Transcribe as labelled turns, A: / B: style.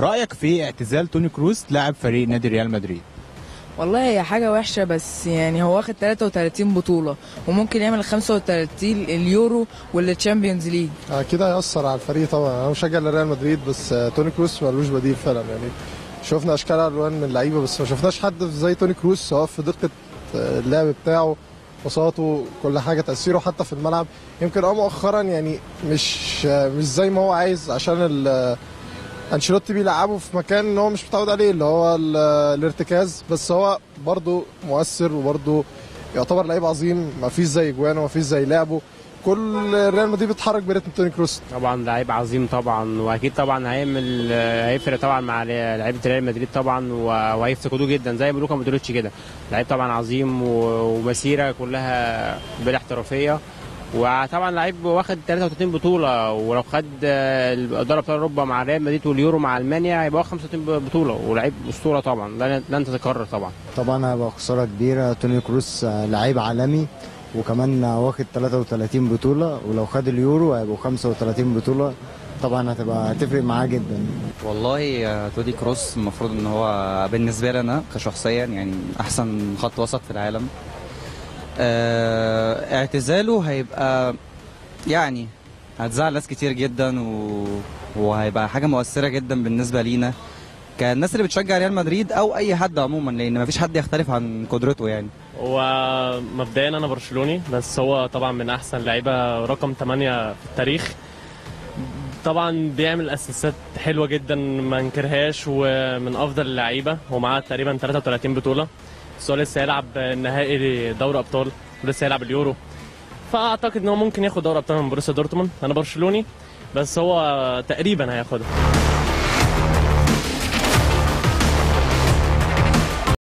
A: رايك في اعتزال توني كروس لاعب فريق نادي ريال مدريد
B: والله هي حاجة وحشة بس يعني هو واخد 33 بطولة وممكن يعمل 35 اليورو والتشامبيونز ليج
C: اكيد هيأثر على الفريق طبعا انا مشجع لريال مدريد بس آه، توني كروس ملوش بديل فعلا يعني شفنا اشكال الوان من اللعيبه بس ما شفناش حد زي توني كروس سواء في دقه آه، اللعب بتاعه بساطه كل حاجه تاثيره حتى في الملعب يمكن اه مؤخرا يعني مش آه، مش زي ما هو عايز عشان ال- آه، انشيلوتي بيلعبه في مكان ان هو مش متعود عليه اللي هو ال- آه، الارتكاز بس هو برضه مؤثر وبرضه يعتبر لعيب عظيم ما فيش زي جوانه ما فيش زي لعبه كل ريال مدريد بيتحرك بريتم توني كروس
D: طبعا لعيب عظيم طبعا واكيد طبعا هيعمل هيفرق طبعا مع لعيبه ريال مدريد طبعا و- وهيفتقدوه جدا زي ما لوكا مودريتش كده لعيب طبعا عظيم و- ومسيره كلها بالاحترافيه وطبعا لعيب واخد 33 بطوله ولو خد آه، دوري ابطال اوروبا مع ريال مدريد واليورو مع المانيا هيبقى واخد 35 بطوله ولعيب اسطوره طبعا لن لن تتكرر طبعا
E: طبعا هيبقى خساره كبيره توني كروس آه، لعيب عالمي وكمان آه، واخد 33 بطوله ولو خد اليورو هيبقوا 35 بطوله طبعا هتبقى هتفرق معاه جدا
F: والله آه، تودي كروس المفروض ان هو بالنسبه لي انا كشخصيا يعني احسن خط وسط في العالم آه، اعتزاله هيبقى يعني هتزعل ناس كتير جدا و... وهيبقى حاجه مؤثره جدا بالنسبه لينا كالناس اللي بتشجع ريال مدريد او اي حد عموما لان مفيش حد يختلف عن قدرته يعني
G: هو مبدئيا انا برشلوني بس هو طبعا من احسن لعيبه رقم 8 في التاريخ طبعا بيعمل اسيستات حلوه جدا ما انكرهاش ومن افضل اللعيبه هو معاه تقريبا 33 بطوله بس هو لسه هيلعب نهائي دوري ابطال ولسه هيلعب اليورو فاعتقد ان هو ممكن ياخد دوري ابطال من بروسيا دورتموند انا برشلوني بس هو تقريبا هياخدها